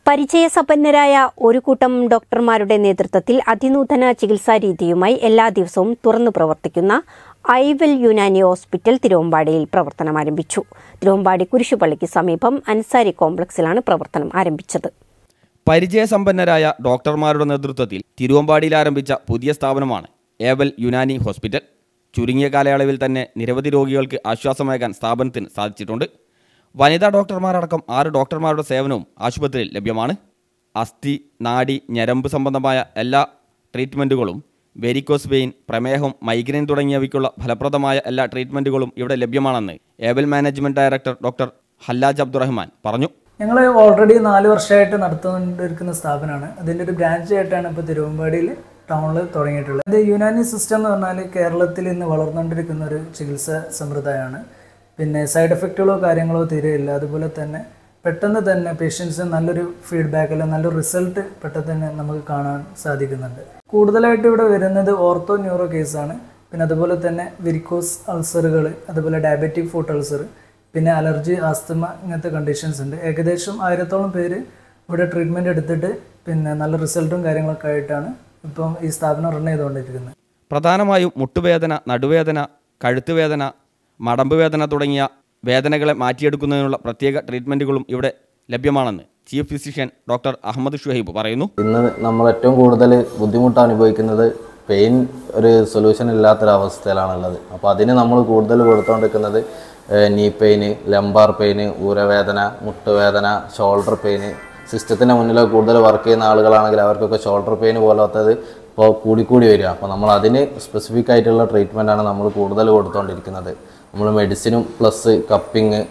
പരിചയസമ്പന്നരായ ഒരു കൂട്ടം ഡോക്ടർമാരുടെ നേതൃത്വത്തിൽ അതിനൂതന ചികിത്സാ രീതിയുമായി എല്ലാ ദിവസവും തുറന്നു പ്രവർത്തിക്കുന്ന ഐവൽ യുനാനി ഹോസ്പിറ്റൽ തിരുവമ്പാടിയിൽ പ്രവർത്തനം ആരംഭിച്ചു തിരുവമ്പാടി കുരിശുപള്ളിക്ക് സമീപം അൻസാരി കോംപ്ലക്സിലാണ് പ്രവർത്തനം ആരംഭിച്ചത് പരിചയസമ്പന്നരായ ഡോക്ടർമാരുടെ നേതൃത്വത്തിൽ തിരുവമ്പാടിയിൽ ആരംഭിച്ച പുതിയ സ്ഥാപനമാണ് ഏവൽ യുനാനി ഹോസ്പിറ്റൽ ചുരുങ്ങിയ കാലയളവിൽ തന്നെ നിരവധി രോഗികൾക്ക് ആശ്വാസമേകാൻ സ്ഥാപനത്തിന് സാധിച്ചിട്ടുണ്ട് വനിതാ ഡോക്ടർമാരടക്കം ആറ് ഡോക്ടർമാരുടെ സേവനവും ആശുപത്രിയിൽ ലഭ്യമാണ് അസ്ഥി നാഡി ഞരമ്പ് സംബന്ധമായ എല്ലാ ട്രീറ്റ്മെൻറ്റുകളും വെരിക്കോസ് വെയിൻ പ്രമേഹം മൈഗ്രെയിൻ തുടങ്ങിയവയ്ക്കുള്ള ഫലപ്രദമായ എല്ലാ ട്രീറ്റ്മെൻറ്റുകളും ഇവിടെ ലഭ്യമാണെന്ന് Able management director doctor Hallaj Abdurahman പറഞ്ഞു ഞങ്ങൾ ഓൾറെഡി നാല് വർഷമായിട്ട് നടത്തുകൊണ്ടിരിക്കുന്ന സ്ഥാപനമാണ് അതിൻ്റെ ഒരു ബ്രാഞ്ച് ആയിട്ടാണ് ഇപ്പോൾ തിരുവമ്പാടിയിൽ ടൗണിൽ തുടങ്ങിയിട്ടുള്ളത് ഇത് യുനാനി സിസ്റ്റം എന്ന് പറഞ്ഞാൽ കേരളത്തിൽ ഇന്ന് വളർന്നുകൊണ്ടിരിക്കുന്ന ഒരു ചികിത്സാ സമ്പ്രദായമാണ് പിന്നെ സൈഡ് എഫക്റ്റുകളോ കാര്യങ്ങളോ തീരെയില്ല അതുപോലെ തന്നെ പെട്ടെന്ന് തന്നെ പേഷ്യൻസിന് നല്ലൊരു ഫീഡ്ബാക്ക് അല്ലെങ്കിൽ നല്ലൊരു റിസൾട്ട് പെട്ടെന്ന് തന്നെ നമുക്ക് കാണാൻ സാധിക്കുന്നുണ്ട് കൂടുതലായിട്ട് ഇവിടെ വരുന്നത് ഓർത്തോ ന്യൂറോ കേസാണ് പിന്നെ അതുപോലെ തന്നെ വിരിക്കോസ് അൾസറുകൾ അതുപോലെ ഡയബറ്റിക് ഫുഡ് അൾസർ പിന്നെ അലർജി ആസ്തമ ഇങ്ങനത്തെ കണ്ടീഷൻസ് ഉണ്ട് ഏകദേശം ആയിരത്തോളം പേര് ഇവിടെ ട്രീറ്റ്മെൻറ്റ് എടുത്തിട്ട് പിന്നെ നല്ല റിസൾട്ടും കാര്യങ്ങളൊക്കെ ആയിട്ടാണ് ഇപ്പം ഈ സ്ഥാപനം റൺ ചെയ്തുകൊണ്ടിരിക്കുന്നത് പ്രധാനമായും മുട്ടുവേദന നടുവേദന കഴുത്ത് വേദന മടമ്പ് വേദന തുടങ്ങിയ വേദനകളെ മാറ്റിയെടുക്കുന്നതിനുള്ള പ്രത്യേക ട്രീറ്റ്മെൻറ്റുകളും ഇവിടെ ലഭ്യമാണെന്ന് chief physician doctor Ahammed Shuhaib പറയുന്നു ഇന്ന് നമ്മൾ ഏറ്റവും കൂടുതൽ ബുദ്ധിമുട്ട് അനുഭവിക്കുന്നത് പെയിൻ ഒരു സൊല്യൂഷൻ ഇല്ലാത്തൊരവസ്ഥയിലാണുള്ളത് അപ്പോൾ അതിന് നമ്മൾ കൂടുതൽ കൊടുത്തുകൊണ്ടിരിക്കുന്നത് നീ പെയിന് ലംബാർ പെയിന് ഊരവേദന മുട്ടുവേദന ഷോൾഡർ പെയിന് സിസ്റ്റത്തിൻ്റെ മുന്നിൽ കൂടുതൽ വർക്ക് ചെയ്യുന്ന ആളുകളാണെങ്കിൽ അവർക്കൊക്കെ ഷോൾഡർ പെയിൻ പോലത്തത് ഇപ്പോൾ കൂടിക്കൂടി വരിക അപ്പോൾ നമ്മൾ അതിന് സ്പെസിഫിക് ആയിട്ടുള്ള ട്രീറ്റ്മെൻറ്റാണ് നമ്മൾ കൂടുതൽ കൊടുത്തുകൊണ്ടിരിക്കുന്നത് നമ്മൾ മെഡിസിനും പ്ലസ് കപ്പിങ്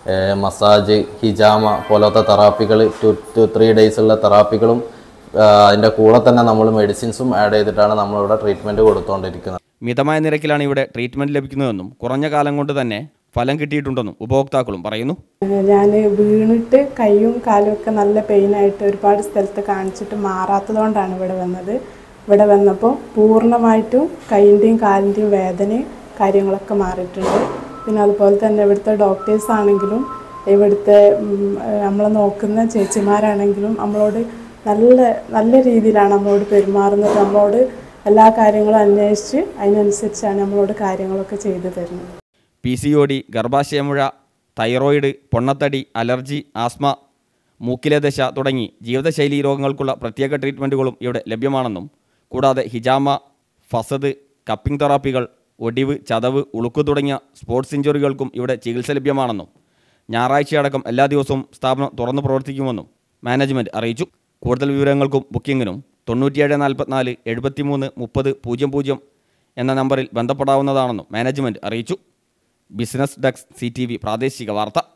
മസാജ് ഹിജാമ പോലത്തെ തെറാപ്പികൾ ടു ടു ത്രീ ഡേയ്സുള്ള തെറാപ്പികളും അതിൻ്റെ കൂടെ തന്നെ നമ്മൾ മെഡിസിൻസും ആഡ് ചെയ്തിട്ടാണ് നമ്മളിവിടെ ട്രീറ്റ്മെൻറ്റ് കൊടുത്തുകൊണ്ടിരിക്കുന്നത് മിതമായ നിരക്കിലാണ് ഇവിടെ ട്രീറ്റ്മെൻറ്റ് ലഭിക്കുന്നതെന്നും കുറഞ്ഞ കാലം കൊണ്ട് തന്നെ ഫലം കിട്ടിയിട്ടുണ്ടെന്നും ഉപഭോക്താക്കളും പറയുന്നു ഞാൻ വീണിട്ട് കൈയും കാലും ഒക്കെ നല്ല പെയിനായിട്ട് ഒരുപാട് സ്ഥലത്ത് കാണിച്ചിട്ട് മാറാത്തതുകൊണ്ടാണ് ഇവിടെ വന്നത് ഇവിടെ വന്നപ്പോൾ പൂർണ്ണമായിട്ടും കൈൻ്റെയും കാലിൻ്റെയും വേദനയും കാര്യങ്ങളൊക്കെ മാറിയിട്ടുണ്ട് പിന്നെ അതുപോലെ തന്നെ ഇവിടുത്തെ ഡോക്ടേഴ്സ് ആണെങ്കിലും ഇവിടുത്തെ നമ്മളെ നോക്കുന്ന ചേച്ചിമാരാണെങ്കിലും നമ്മളോട് നല്ല നല്ല രീതിയിലാണ് നമ്മളോട് പെരുമാറുന്നത് നമ്മളോട് എല്ലാ കാര്യങ്ങളും അന്വേഷിച്ച് അതിനനുസരിച്ചാണ് നമ്മളോട് കാര്യങ്ങളൊക്കെ ചെയ്തു തരുന്നത് പി സി ഒ ഡി ഗർഭാശയമുഴ തൈറോയിഡ് പൊണ്ണത്തടി അലർജി ആസ്മ മൂക്കിലെ ദശ തുടങ്ങി ജീവിതശൈലി രോഗങ്ങൾക്കുള്ള പ്രത്യേക ട്രീറ്റ്മെൻറ്റുകളും ഇവിടെ ലഭ്യമാണെന്നും കൂടാതെ ഹിജാമ ഫസദ് കപ്പിംഗ് തെറാപ്പികൾ ഒടിവ് ചതവ് ഉളുക്ക് തുടങ്ങിയ സ്പോർട്സ് ഇഞ്ചുറികൾക്കും ഇവിടെ ചികിത്സ ലഭ്യമാണെന്നും ഞായറാഴ്ചയടക്കം എല്ലാ ദിവസവും സ്ഥാപനം തുറന്നു പ്രവർത്തിക്കുമെന്നും മാനേജ്മെൻറ്റ് അറിയിച്ചു കൂടുതൽ വിവരങ്ങൾക്കും ബുക്കിങ്ങിനും തൊണ്ണൂറ്റിയേഴ് നാൽപ്പത്തിനാല് എഴുപത്തിമൂന്ന് മുപ്പത് പൂജ്യം പൂജ്യം എന്ന നമ്പറിൽ ബന്ധപ്പെടാവുന്നതാണെന്നും മാനേജ്മെൻറ്റ് അറിയിച്ചു ബിസിനസ് ഡെസ്ക് സി പ്രാദേശിക വാർത്ത